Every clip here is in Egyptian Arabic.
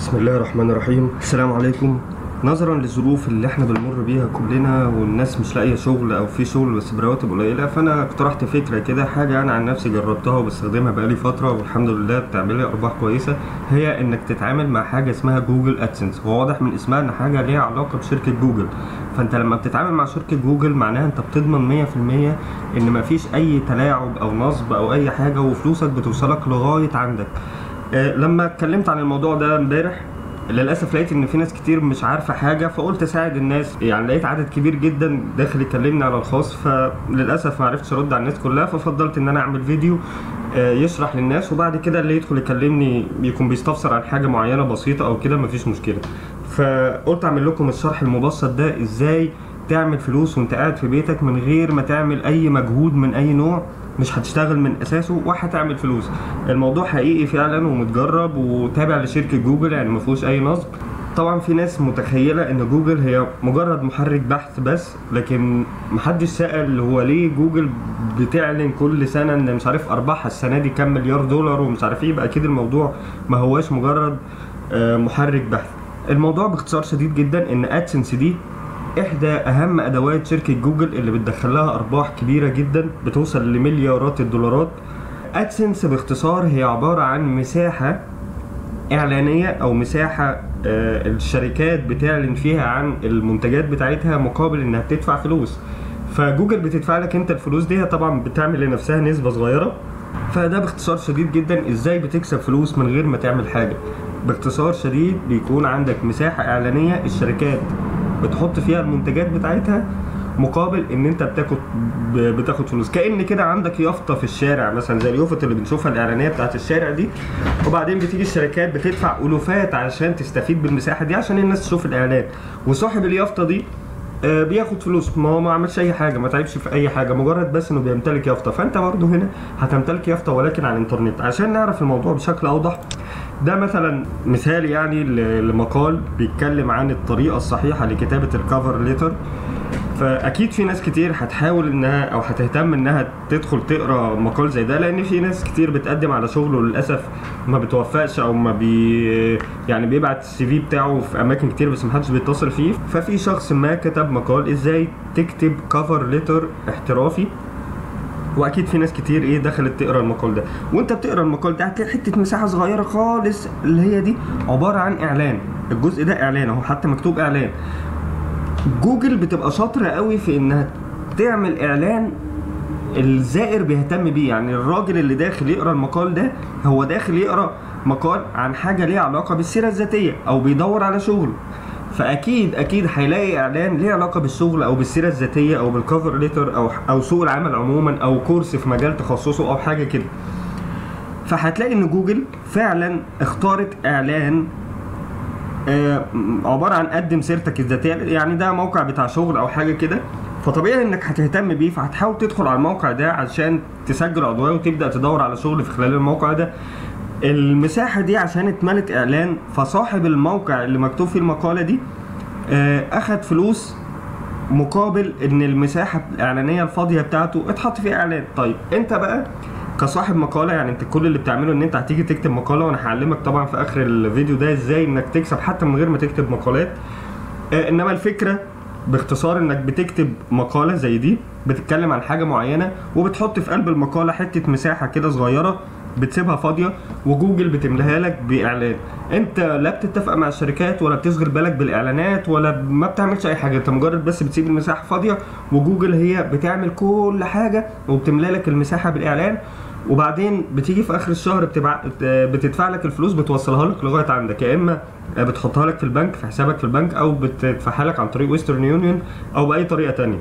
بسم الله الرحمن الرحيم السلام عليكم نظرا للظروف اللي احنا بنمر بيها كلنا والناس مش لاقيه شغل او في شغل بس برواتب قليله فانا اقترحت فكره كده حاجه انا عن نفسي جربتها وبستخدمها بقالي فتره والحمد لله بتعمل لي ارباح كويسه هي انك تتعامل مع حاجه اسمها جوجل ادسنس هو واضح من اسمها ان حاجه ليها علاقه بشركه جوجل فانت لما بتتعامل مع شركه جوجل معناها انت بتضمن 100% ان مفيش اي تلاعب او نصب او اي حاجه وفلوسك بتوصلك لغايه عندك آه، لما اتكلمت عن الموضوع ده امبارح للاسف لقيت ان في ناس كتير مش عارفه حاجه فقلت اساعد الناس يعني لقيت عدد كبير جدا داخل يكلمني على الخاص فللاسف ما عرفتش ارد على الناس كلها ففضلت ان انا اعمل فيديو آه، يشرح للناس وبعد كده اللي يدخل يكلمني يكون بيستفسر عن حاجه معينه بسيطه او كده مفيش مشكله فقلت اعمل لكم الشرح المبسط ده ازاي تعمل فلوس وانت قاعد في بيتك من غير ما تعمل اي مجهود من اي نوع مش هتشتغل من اساسه وهتعمل فلوس الموضوع حقيقي فعلا ومتجرب وتابع لشركه جوجل يعني ما فيهوش اي نصب طبعا في ناس متخيله ان جوجل هي مجرد محرك بحث بس لكن محدش سال هو ليه جوجل بتعلن كل سنه ان مش عارف ارباحها السنه دي كام مليار دولار ومش عارف ايه يبقى اكيد الموضوع ما هواش مجرد آه، محرك بحث الموضوع باختصار شديد جدا ان ادسنس دي احدى اهم ادوات شركه جوجل اللي بتدخل لها ارباح كبيره جدا بتوصل لمليارات الدولارات ادسنس باختصار هي عباره عن مساحه اعلانيه او مساحه آه، الشركات بتعلن فيها عن المنتجات بتاعتها مقابل انها بتدفع فلوس فجوجل بتدفع لك انت الفلوس دي هي طبعا بتعمل لنفسها نسبه صغيره فده باختصار شديد جدا ازاي بتكسب فلوس من غير ما تعمل حاجه باختصار شديد بيكون عندك مساحه اعلانيه الشركات بتحط فيها المنتجات بتاعتها مقابل ان انت بتاخد بتاخد فلوس كان كده عندك يافطه في الشارع مثلا زي اليافط اللي بنشوفها الاعلانيه بتاعت الشارع دي وبعدين بتيجي الشركات بتدفع الوفات علشان تستفيد بالمساحه دي عشان الناس تشوف الاعلان وصاحب اليافطه دي آه، بياخد فلوس ما هو ما عملش اي حاجه ما تعبش في اي حاجه مجرد بس انه بيمتلك يافطه فانت برضه هنا هتمتلك يافطه ولكن على الانترنت عشان نعرف الموضوع بشكل اوضح ده مثلا مثال يعني ل- لمقال بيتكلم عن الطريقه الصحيحه لكتابه الكفر ليتر فاكيد في ناس كتير هتحاول انها او هتهتم انها تدخل تقرا مقال زي ده لان في ناس كتير بتقدم على شغل وللاسف ما بتوفقش او ما بي يعني بيبعت السي في بتاعه في اماكن كتير بس محدش بيتصل فيه ففي شخص ما كتب مقال ازاي تكتب كفر ليتر احترافي واكيد في ناس كتير ايه دخلت تقرا المقال ده وانت بتقرا المقال ده هتلاقي حته مساحه صغيره خالص اللي هي دي عباره عن اعلان الجزء ده اعلان اهو حتى مكتوب اعلان جوجل بتبقى شاطره قوي في انها تعمل اعلان الزائر بيهتم بيه يعني الراجل اللي داخل يقرا المقال ده هو داخل يقرا مقال عن حاجه ليها علاقه بالسيره الذاتيه او بيدور على شغل فاكيد اكيد هيلاقي اعلان ليه علاقه بالشغل او بالسيره الذاتيه او بالكفر ليتر او او سوق العمل عموما او كورس في مجال تخصصه او حاجه كده فهتلاقي ان جوجل فعلا اختارت اعلان آه، عباره عن قدم سيرتك الذاتيه يعني ده موقع بتاع شغل او حاجه كده فطبيعي انك هتهتم بيه فهتحاول تدخل على الموقع ده علشان تسجل عضويه وتبدا تدور على شغل في خلال الموقع ده المساحه دي عشان اتملت اعلان فصاحب الموقع اللي مكتوب فيه المقاله دي آه، اخد فلوس مقابل ان المساحه الاعلانيه الفاضيه بتاعته اتحط فيها اعلان طيب انت بقى كصاحب مقاله يعني انت كل اللي بتعمله ان انت هتيجي تكتب مقاله وانا هعلمك طبعا في اخر الفيديو ده ازاي انك تكسب حتى من غير ما تكتب مقالات آه، انما الفكره باختصار انك بتكتب مقاله زي دي بتتكلم عن حاجه معينه وبتحط في قلب المقاله حته مساحه كده صغيره بتسيبها فاضيه وجوجل بتملاها لك باعلان انت لا بتتفق مع الشركات ولا بتشغل بالك بالاعلانات ولا ما بتعملش اي حاجه انت مجرد بس بتسيب المساحه فاضيه وجوجل هي بتعمل كل حاجه وبتملا لك المساحه بالاعلان وبعدين بتيجي في اخر الشهر بتبع... بتدفع لك الفلوس بتوصلها لك لغايه عندك يا اما بتحطها لك في البنك في حسابك في البنك او بتدفعها لك عن طريق ويسترن يونيون او باي طريقه تانية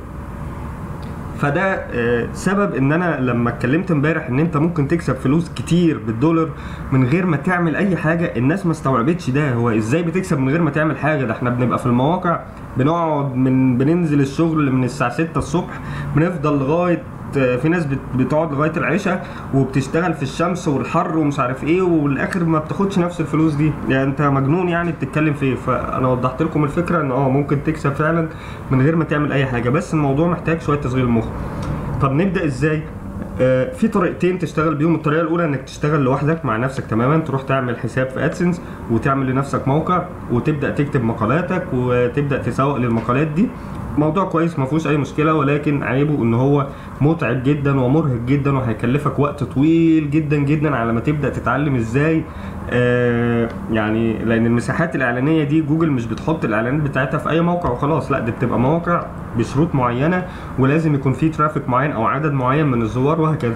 فده آه، سبب ان انا لما اتكلمت امبارح ان انت ممكن تكسب فلوس كتير بالدولار من غير ما تعمل اي حاجه الناس ما استوعبتش ده هو ازاي بتكسب من غير ما تعمل حاجه ده احنا بنبقى في المواقع بنقعد من بننزل الشغل من الساعه 6 الصبح بنفضل لغايه في ناس بت- بتقعد لغايه العشاء وبتشتغل في الشمس والحر ومش عارف ايه والاخر ما بتاخدش نفس الفلوس دي يعني انت مجنون يعني بتتكلم في ايه فانا وضحت لكم الفكره ان اه ممكن تكسب فعلا من غير ما تعمل اي حاجه بس الموضوع محتاج شويه تشغيل مخ طب نبدا ازاي آه، في طريقتين تشتغل بيهم الطريقه الاولى انك تشتغل لوحدك مع نفسك تماما تروح تعمل حساب في ادسنس وتعمل لنفسك موقع وتبدا تكتب مقالاتك وتبدا تسوق للمقالات دي موضوع كويس ما فيهوش اي مشكله ولكن عيبه ان هو متعب جدا ومرهق جدا وهيكلفك وقت طويل جدا جدا على ما تبدا تتعلم ازاي آه يعني لان المساحات الاعلانيه دي جوجل مش بتحط الاعلانات بتاعتها في اي موقع وخلاص لا دي بتبقى مواقع بشروط معينه ولازم يكون في ترافيك معين او عدد معين من الزوار وهكذا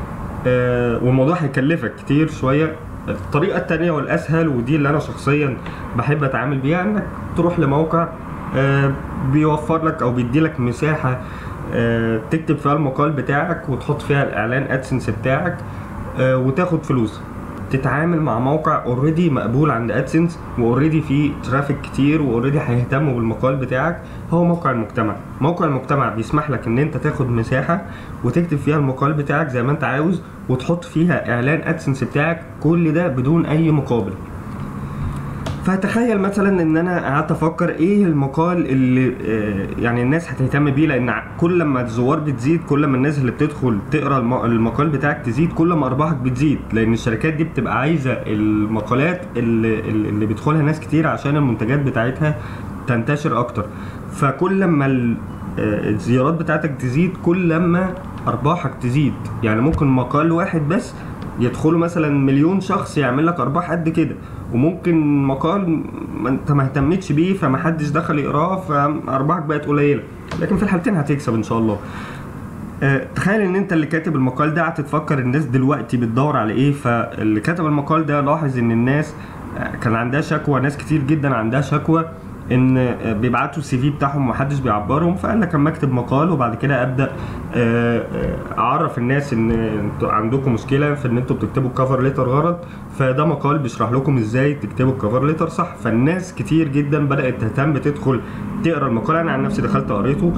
آه والموضوع هيكلفك كتير شويه الطريقه التانية والاسهل ودي اللي انا شخصيا بحب اتعامل بيها انك تروح لموقع آه بيوفر لك او بيدي لك مساحه آه تكتب فيها المقال بتاعك وتحط فيها الاعلان ادسنس بتاعك آه وتاخد فلوس تتعامل مع موقع اوريدي مقبول عند ادسنس واوريدي فيه ترافيك كتير واوريدي هيهتموا بالمقال بتاعك هو موقع المجتمع موقع المجتمع بيسمح لك ان انت تاخد مساحه وتكتب فيها المقال بتاعك زي ما انت عاوز وتحط فيها اعلان ادسنس بتاعك كل ده بدون اي مقابل فتخيل مثلا ان انا قعدت افكر ايه المقال اللي آه، يعني الناس هتهتم بيه لان كل ما الزوار بتزيد كل ما الناس اللي بتدخل تقرا الم- المقال بتاعك تزيد كل ما ارباحك بتزيد لان الشركات دي بتبقى عايزه المقالات اللي, اللي بيدخلها ناس كتير عشان المنتجات بتاعتها تنتشر اكتر فكل ما ال- آه، الزيارات بتاعتك تزيد كل ما ارباحك تزيد يعني ممكن مقال واحد بس يدخلوا مثلا مليون شخص يعمل لك ارباح قد كده وممكن مقال ما انت ما اهتمتش بيه فما حدش دخل يقراه فارباحك بقت قليله لكن في الحالتين هتكسب ان شاء الله آه، تخيل ان انت اللي كاتب المقال ده قعدت تفكر الناس دلوقتي بتدور على ايه فاللي كتب المقال ده لاحظ ان الناس آه، كان عندها شكوى ناس كتير جدا عندها شكوى ان آه، بيبعتوا السي في بتاعهم ومحدش بيعبرهم فقال لك اما اكتب مقال وبعد كده ابدا آه، آه، اعرف الناس ان انتوا عندكم مشكله في ان انتوا بتكتبوا الكفر ليتر غلط فده مقال بيشرح لكم ازاي تكتبوا الكفر ليتر صح فالناس كتير جدا بدات تهتم بتدخل تقرا المقال انا عن نفسي دخلت قريته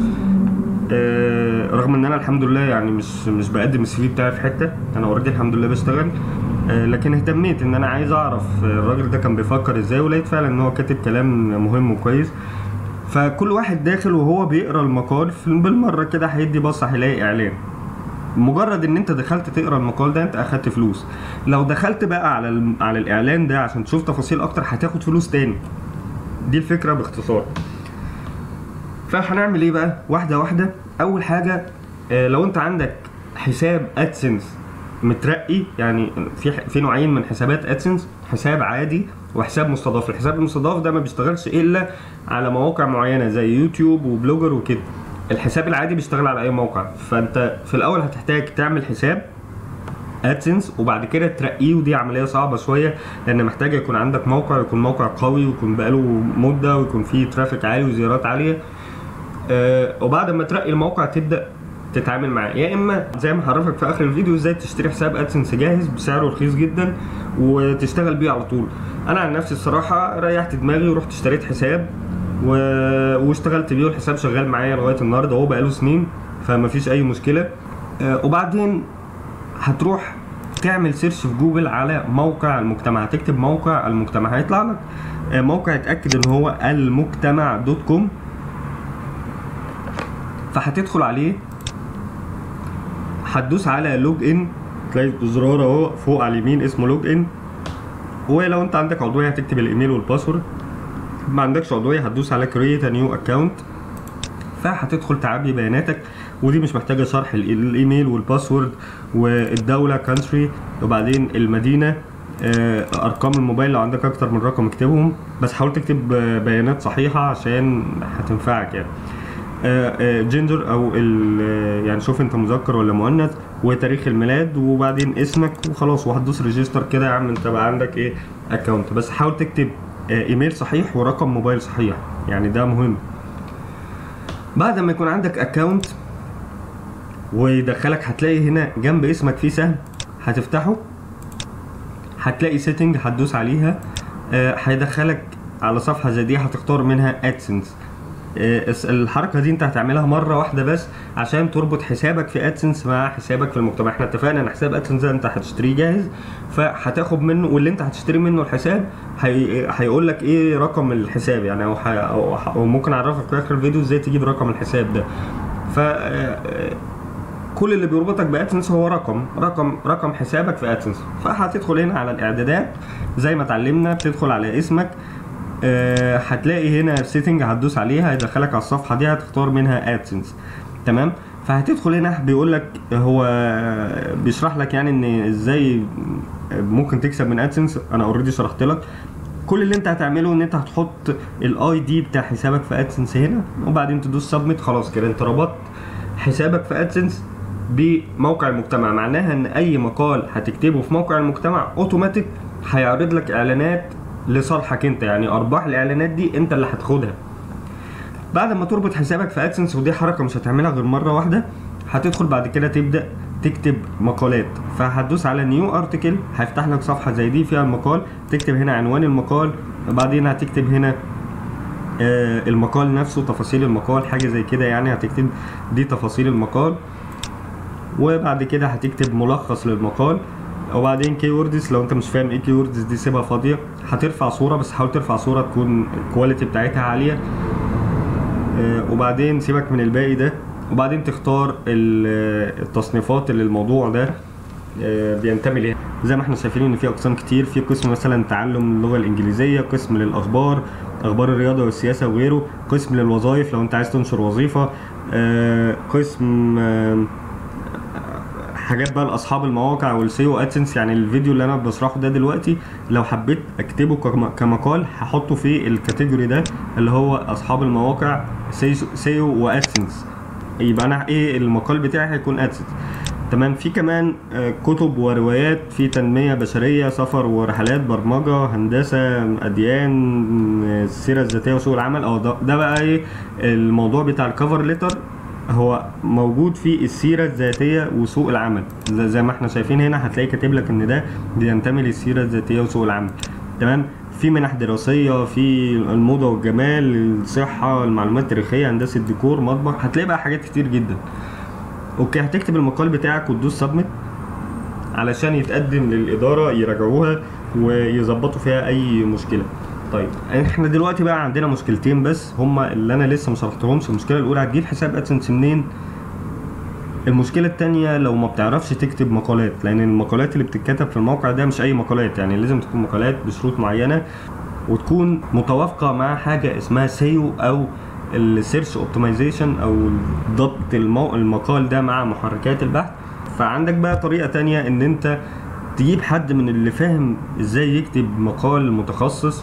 آه، رغم ان انا الحمد لله يعني مش مش بقدم السي في بتاعي في حته انا اوريدي الحمد لله بشتغل آه، لكن اهتميت ان انا عايز اعرف آه، الراجل ده كان بيفكر ازاي ولقيت فعلا ان هو كاتب كلام مهم وكويس فكل واحد داخل وهو بيقرا المقال في- بالمره كده هيدي بصه هيلاقي اعلان مجرد ان انت دخلت تقرا المقال ده انت اخدت فلوس لو دخلت بقى على الم- على الاعلان ده عشان تشوف تفاصيل اكتر هتاخد فلوس تاني دي الفكره باختصار فهنعمل ايه بقى واحده واحده اول حاجه آه، لو انت عندك حساب ادسنس مترقي يعني في في نوعين من حسابات ادسنس حساب عادي وحساب مستضاف الحساب المستضاف ده ما بيشتغلش الا على مواقع معينه زي يوتيوب وبلوجر وكده الحساب العادي بيشتغل على اي موقع فانت في الاول هتحتاج تعمل حساب ادسنس وبعد كده ترقيه ودي عمليه صعبه شويه لان محتاج يكون عندك موقع يكون موقع قوي ويكون بقاله مده ويكون فيه ترافيك عالي وزيارات عاليه آه، وبعد ما ترقي الموقع تبدا تتعامل معاه يا اما زي ما هعرفك في اخر الفيديو ازاي تشتري حساب ادسنس جاهز بسعره رخيص جدا وتشتغل بيه على طول انا عن نفسي الصراحه ريحت دماغي ورحت اشتريت حساب و... واشتغلت بيه والحساب شغال معايا لغايه النهارده هو بقاله سنين فمفيش اي مشكله آه، وبعدين هتروح تعمل سيرش في جوجل على موقع المجتمع هتكتب موقع المجتمع هيطلع لك آه، موقع اتاكد ان هو المجتمع دوت كوم فهتدخل عليه هتدوس على لوج ان تلاقي زرار اهو فوق على اليمين اسمه لوج ان ولو انت عندك عضويه هتكتب الايميل والباسورد ما عندكش عضويه هتدوس على كرييت نيو اكونت فهتدخل تعبي بياناتك ودي مش محتاجه شرح ال- الايميل والباسورد والدوله كانتري وبعدين المدينه آه، ارقام الموبايل لو عندك اكتر من رقم اكتبهم بس حاول تكتب آه، بيانات صحيحه عشان هتنفعك يعني جندر او ال- آه، يعني شوف انت مذكر ولا مؤنث وتاريخ الميلاد وبعدين اسمك وخلاص وهتدوس ريجستر كده يا عم انت بقى عندك ايه اكونت بس حاول تكتب آه، ايميل صحيح ورقم موبايل صحيح يعني ده مهم بعد ما يكون عندك اكونت ويدخلك هتلاقي هنا جنب اسمك في سهم هتفتحه هتلاقي سيتنج هتدوس عليها آه، هيدخلك على صفحه زي دي هتختار منها ادسنس الحركه دي انت هتعملها مره واحده بس عشان تربط حسابك في ادسنس مع حسابك في المجتمع احنا اتفقنا ان حساب ادسنس ده انت هتشتريه جاهز فهتاخد منه واللي انت هتشتري منه الحساب هي... هيقول لك ايه رقم الحساب يعني او, ح... أو... ح- أو ممكن اعرفك في اخر الفيديو ازاي تجيب رقم الحساب ده ف آه، كل اللي بيربطك بادسنس هو رقم رقم رقم حسابك في ادسنس فهتدخل هنا على الاعدادات زي ما اتعلمنا بتدخل على اسمك آه، هتلاقي هنا سيتنج هتدوس عليها هيدخلك على الصفحه دي هتختار منها ادسنس تمام فهتدخل هنا بيقول لك هو بيشرح لك يعني ان ازاي ممكن تكسب من ادسنس انا اوريدي شرحت لك كل اللي انت هتعمله ان انت هتحط الاي دي بتاع حسابك في ادسنس هنا وبعدين تدوس سبميت خلاص كده انت ربطت حسابك في ادسنس بموقع المجتمع معناها ان اي مقال هتكتبه في موقع المجتمع اوتوماتيك هيعرض لك اعلانات لصالحك انت يعني ارباح الاعلانات دي انت اللي هتاخدها بعد ما تربط حسابك في ادسنس ودي حركه مش هتعملها غير مره واحده هتدخل بعد كده تبدا تكتب مقالات فهتدوس على نيو ارتكل هيفتح لك صفحه زي دي فيها المقال تكتب هنا عنوان المقال وبعدين هتكتب هنا آه، المقال نفسه تفاصيل المقال حاجه زي كده يعني هتكتب دي تفاصيل المقال وبعد كده هتكتب ملخص للمقال وبعدين كيوردز لو انت مش فاهم ايه كيوردز دي سيبها فاضيه هترفع صوره بس حاول ترفع صوره تكون الكواليتي بتاعتها عاليه آه، وبعدين سيبك من الباقي ده وبعدين تختار ال- التصنيفات اللي الموضوع ده آه، بينتمي ليها زي ما احنا شايفين ان في اقسام كتير في قسم مثلا تعلم اللغه الانجليزيه قسم للاخبار اخبار الرياضه والسياسه وغيره قسم للوظائف لو انت عايز تنشر وظيفه آه، قسم آه، حاجات بقى لاصحاب المواقع والسيو ادسنس يعني الفيديو اللي انا بشرحه ده دلوقتي لو حبيت اكتبه كم- كمقال هحطه في الكاتيجوري ده اللي هو اصحاب المواقع سيو, سيو وادسنس يبقى انا ايه المقال بتاعي هيكون ادسنس تمام في كمان آه، كتب وروايات في تنمية بشرية سفر ورحلات برمجة هندسة أديان آه، السيرة الذاتية وسوق العمل اه ده, ده بقى ايه الموضوع بتاع الكفر ليتر هو موجود في السيرة الذاتية وسوق العمل زي زي ما احنا شايفين هنا هتلاقي كاتب لك ان ده بينتمي للسيرة الذاتية وسوق العمل تمام في منح دراسية في الموضة والجمال الصحة المعلومات التاريخية هندسة ديكور مطبخ هتلاقي بقى حاجات كتير جدا اوكي هتكتب المقال بتاعك وتدوس سبميت علشان يتقدم للإدارة يراجعوها ويظبطوا فيها أي مشكلة طيب احنا دلوقتي بقى عندنا مشكلتين بس هما اللي انا لسه ما شرحتهمش المشكله الاولى هتجيب حساب ادسنس منين المشكلة التانية لو ما بتعرفش تكتب مقالات لأن المقالات اللي بتتكتب في الموقع ده مش أي مقالات يعني لازم تكون مقالات بشروط معينة وتكون متوافقة مع حاجة اسمها سيو أو السيرش اوبتمايزيشن أو ضبط المو... المقال ده مع محركات البحث فعندك بقى طريقة تانية إن أنت تجيب حد من اللي فاهم إزاي يكتب مقال متخصص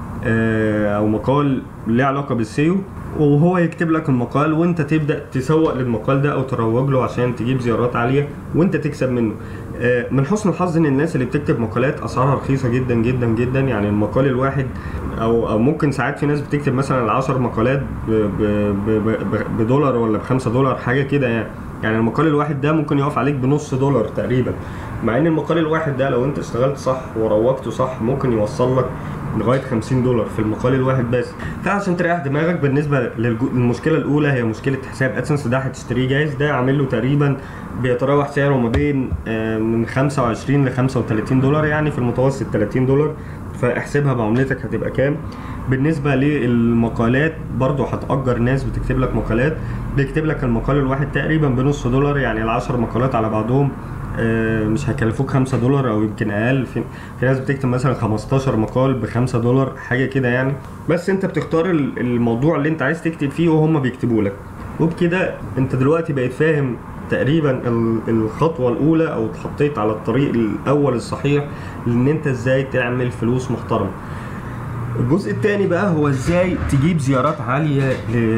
آه، او مقال ليه علاقه بالسيو وهو يكتب لك المقال وانت تبدا تسوق للمقال ده او تروج له عشان تجيب زيارات عاليه وانت تكسب منه آه، من حسن الحظ ان الناس اللي بتكتب مقالات اسعارها رخيصه جدا جدا جدا يعني المقال الواحد او او ممكن ساعات في ناس بتكتب مثلا 10 مقالات ب- ب- ب- ب- بدولار ولا بخمسة دولار حاجه كده يعني يعني المقال الواحد ده ممكن يقف عليك بنص دولار تقريبا مع ان المقال الواحد ده لو انت اشتغلت صح وروجته صح ممكن يوصل لك لغايه 50 دولار في المقال الواحد بس فعشان تريح دماغك بالنسبه للجو- للمشكله الاولى هي مشكله حساب ادسنس ده هتشتريه جاهز ده عامل له تقريبا بيتراوح سعره ما بين آه، من 25 ل 35 دولار يعني في المتوسط 30 دولار فاحسبها بعملتك هتبقى كام بالنسبه للمقالات برضو هتأجر ناس بتكتب لك مقالات بيكتب لك المقال الواحد تقريبا بنص دولار يعني العشر مقالات على بعضهم آه، مش هيكلفوك 5 دولار او يمكن اقل في, في ناس بتكتب مثلا 15 مقال ب 5 دولار حاجه كده يعني بس انت بتختار ال- الموضوع اللي انت عايز تكتب فيه وهم بيكتبوا لك وبكده انت دلوقتي بقيت فاهم تقريبا ال- الخطوه الاولى او اتحطيت على الطريق الاول الصحيح لان انت ازاي تعمل فلوس محترمه الجزء الثاني بقى هو ازاي تجيب زيارات عاليه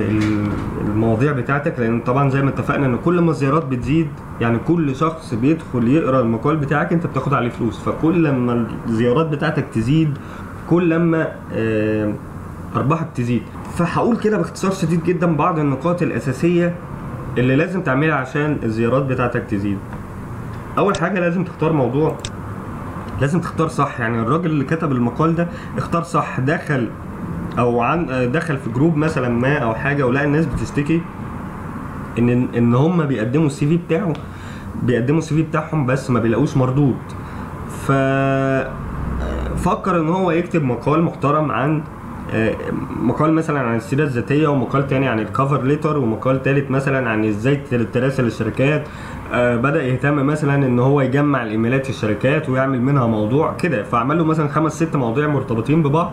للمواضيع بتاعتك لان طبعا زي ما اتفقنا ان كل ما الزيارات بتزيد يعني كل شخص بيدخل يقرا المقال بتاعك انت بتاخد عليه فلوس فكل لما الزيارات بتاعتك تزيد كل لما آه، ارباحك تزيد فهقول كده باختصار شديد جدا بعض النقاط الاساسيه اللي لازم تعملها عشان الزيارات بتاعتك تزيد اول حاجه لازم تختار موضوع لازم تختار صح يعني الراجل اللي كتب المقال ده اختار صح دخل او عن دخل في جروب مثلا ما او حاجه ولقى الناس بتشتكي ان ان هم بيقدموا السي في بتاعه بيقدموا السي في بتاعهم بس ما بيلاقوش مردود ف فكر ان هو يكتب مقال محترم عن آه، مقال مثلا عن السيره الذاتيه ومقال تاني عن الكفر ليتر ومقال تالت مثلا عن ازاي تراسل الشركات آه، بدا يهتم مثلا ان هو يجمع الايميلات في الشركات ويعمل منها موضوع كده فعمل له مثلا خمس ست مواضيع مرتبطين ببعض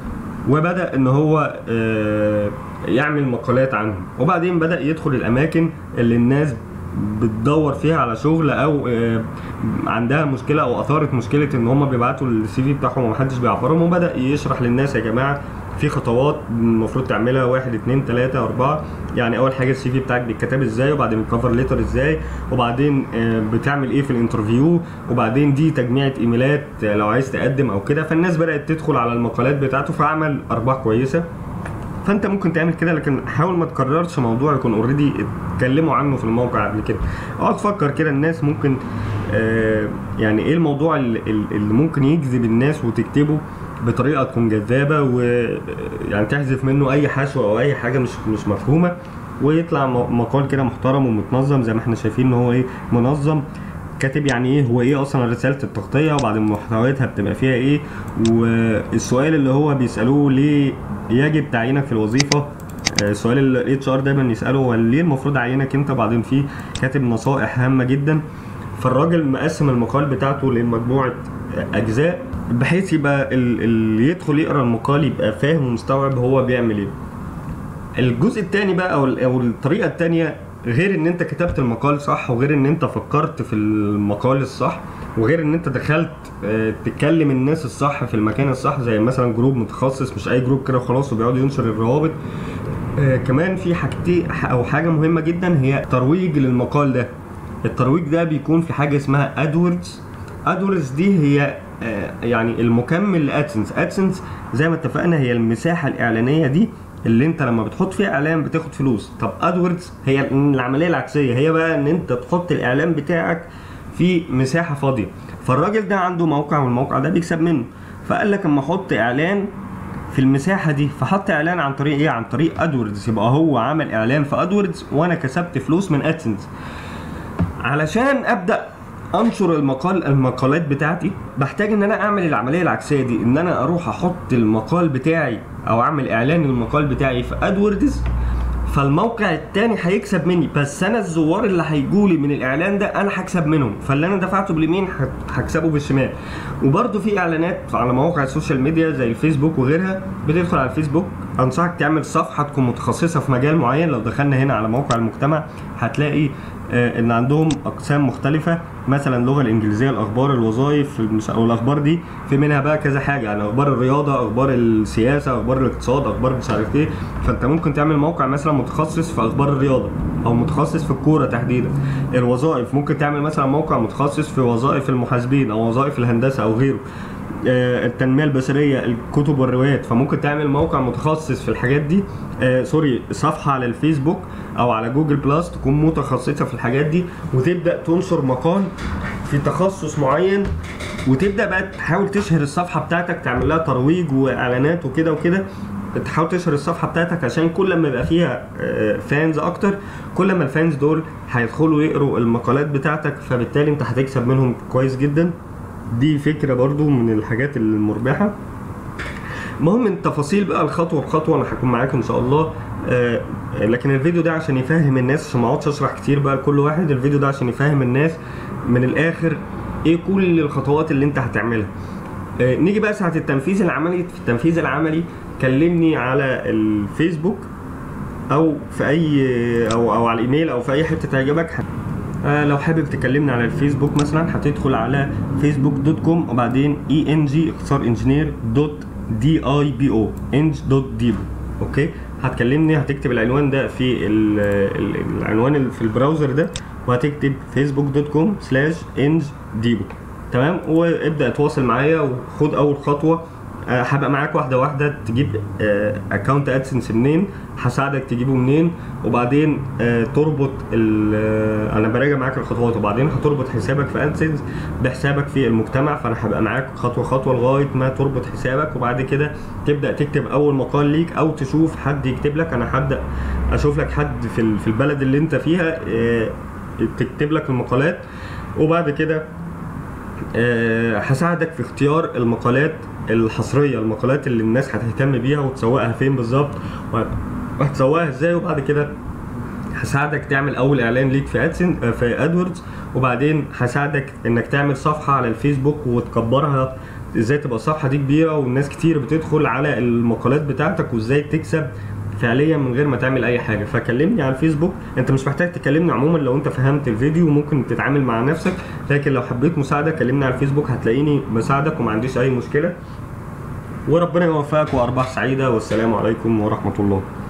وبدا ان هو آه، يعمل مقالات عنهم وبعدين بدا يدخل الاماكن اللي الناس بتدور فيها على شغل او آه، عندها مشكله او اثارت مشكله ان هم بيبعتوا السي في بتاعهم ومحدش بيعبرهم وبدا يشرح للناس يا جماعه في خطوات المفروض تعملها واحد اتنين تلاته اربعه يعني اول حاجه السي في بتاعك بيتكتب ازاي وبعدين الكفر ليتر ازاي وبعدين آه، بتعمل ايه في الانترفيو وبعدين دي تجميعة ايميلات آه، لو عايز تقدم او كده فالناس بدات تدخل على المقالات بتاعته فعمل ارباح كويسه فانت ممكن تعمل كده لكن حاول ما تكررش موضوع يكون اوريدي اتكلموا عنه في الموقع قبل كده اقعد فكر كده الناس ممكن آه يعني ايه الموضوع اللي, اللي ممكن يجذب الناس وتكتبه بطريقه تكون جذابه ويعني تحذف منه اي حشو او اي حاجه مش مش مفهومه ويطلع م- مقال كده محترم ومتنظم زي ما احنا شايفين ان هو ايه منظم كاتب يعني ايه هو ايه اصلا رساله التغطيه وبعدين محتوياتها بتبقى فيها ايه والسؤال اللي هو بيسالوه ليه يجب تعيينك في الوظيفه آه، السؤال اللي الاتش ار دايما يساله هو ليه المفروض اعينك انت بعدين فيه كاتب نصائح هامه جدا فالراجل مقسم المقال بتاعته لمجموعه اجزاء بحيث يبقى ال- اللي يدخل يقرا المقال يبقى فاهم ومستوعب هو بيعمل ايه الجزء الثاني بقى او او الطريقه الثانيه غير ان انت كتبت المقال صح وغير ان انت فكرت في المقال الصح وغير ان انت دخلت آه، تكلم الناس الصح في المكان الصح زي مثلا جروب متخصص مش اي جروب كده وخلاص وبيقعد ينشر الروابط آه، كمان في حاجتين او حاجه مهمه جدا هي ترويج للمقال ده الترويج ده بيكون في حاجه اسمها ادوردز ادوردز دي هي آه، يعني المكمل لادسنس ادسنس زي ما اتفقنا هي المساحه الاعلانيه دي اللي انت لما بتحط فيها اعلان بتاخد فلوس طب ادوردز هي العمليه العكسيه هي بقى ان انت تحط الاعلان بتاعك في مساحه فاضيه فالراجل ده عنده موقع والموقع ده بيكسب منه فقال لك اما احط اعلان في المساحه دي فحط اعلان عن طريق ايه عن طريق ادوردز يبقى هو عمل اعلان في ادوردز وانا كسبت فلوس من ادسنس علشان ابدا انشر المقال المقالات بتاعتي بحتاج ان انا اعمل العمليه العكسيه دي ان انا اروح احط المقال بتاعي او اعمل اعلان للمقال بتاعي في ادوردز فالموقع التاني هيكسب مني بس انا الزوار اللي هيجولي من الاعلان ده انا هكسب منهم فاللي انا دفعته باليمين ه- هكسبه بالشمال وبرده في اعلانات على مواقع السوشيال ميديا زي الفيسبوك وغيرها بتدخل على الفيسبوك انصحك تعمل صفحه تكون متخصصه في مجال معين لو دخلنا هنا على موقع المجتمع هتلاقي آه، ان عندهم اقسام مختلفه مثلا اللغه الانجليزيه الاخبار الوظائف مش او الاخبار دي في منها بقى كذا حاجه يعني اخبار الرياضه اخبار السياسه اخبار الاقتصاد اخبار مش عارف ايه فانت ممكن تعمل موقع مثلا متخصص في اخبار الرياضه او متخصص في الكوره تحديدا الوظائف ممكن تعمل مثلا موقع متخصص في وظائف المحاسبين او وظائف الهندسه او غيره آه، التنميه البشريه الكتب والروايات فممكن تعمل موقع متخصص في الحاجات دي آه سوري صفحه على الفيسبوك او على جوجل بلاس تكون متخصصه في الحاجات دي وتبدا تنشر مقال في تخصص معين وتبدا بقى تحاول تشهر الصفحه بتاعتك تعمل لها ترويج واعلانات وكده وكده تحاول تشهر الصفحه بتاعتك عشان كل ما يبقى فيها آه، فانز اكتر كل ما الفانز دول هيدخلوا يقروا المقالات بتاعتك فبالتالي انت هتكسب منهم كويس جدا دي فكره برضو من الحاجات المربحه المهم التفاصيل بقى الخطوه بخطوه انا هكون معاكم ان شاء الله آه لكن الفيديو ده عشان يفهم الناس عشان ما اقعدش اشرح كتير بقى لكل واحد الفيديو ده عشان يفهم الناس من الاخر ايه كل الخطوات اللي انت هتعملها آه نيجي بقى ساعه التنفيذ العملي في التنفيذ العملي كلمني على الفيسبوك او في اي او او على الايميل او في اي حته تعجبك آه لو حابب تكلمني على الفيسبوك مثلا هتدخل على فيسبوك دوت كوم وبعدين اي ان جي اختصار انجينير دوت دي اي بي او انج دوت ديبو اوكي هتكلمني هتكتب العنوان ده في ال ال العنوان اللي في البراوزر ده وهتكتب فيسبوك دوت كوم سلاش انج ديبو تمام وابدا اتواصل معايا وخد اول خطوه آه، هبقى معاك واحده واحده تجيب اكونت ادسنس منين هساعدك تجيبه منين وبعدين آه، تربط ال- آه، انا براجع معاك الخطوات وبعدين هتربط حسابك في ادسنس بحسابك في المجتمع فانا هبقى معاك خطوه خطوه لغايه ما تربط حسابك وبعد كده تبدا تكتب اول مقال ليك او تشوف حد يكتب لك انا هبدا اشوف لك حد في ال- في البلد اللي انت فيها آه، تكتب لك المقالات وبعد كده آه، هساعدك في اختيار المقالات الحصريه المقالات اللي الناس هتهتم بيها وتسوقها فين بالظبط وهت- وهتسوقها ازاي وبعد كده هساعدك تعمل اول اعلان ليك في ادسن في ادوردز وبعدين هساعدك انك تعمل صفحه على الفيسبوك وتكبرها ازاي تبقى الصفحه دي كبيره والناس كتير بتدخل على المقالات بتاعتك وازاي تكسب فعليا من غير ما تعمل اي حاجه فكلمني على الفيسبوك انت مش محتاج تكلمني عموما لو انت فهمت الفيديو ممكن تتعامل مع نفسك لكن لو حبيت مساعده كلمني على الفيسبوك هتلاقيني بساعدك وما عنديش اي مشكله وربنا يوفقك وارباح سعيده والسلام عليكم ورحمه الله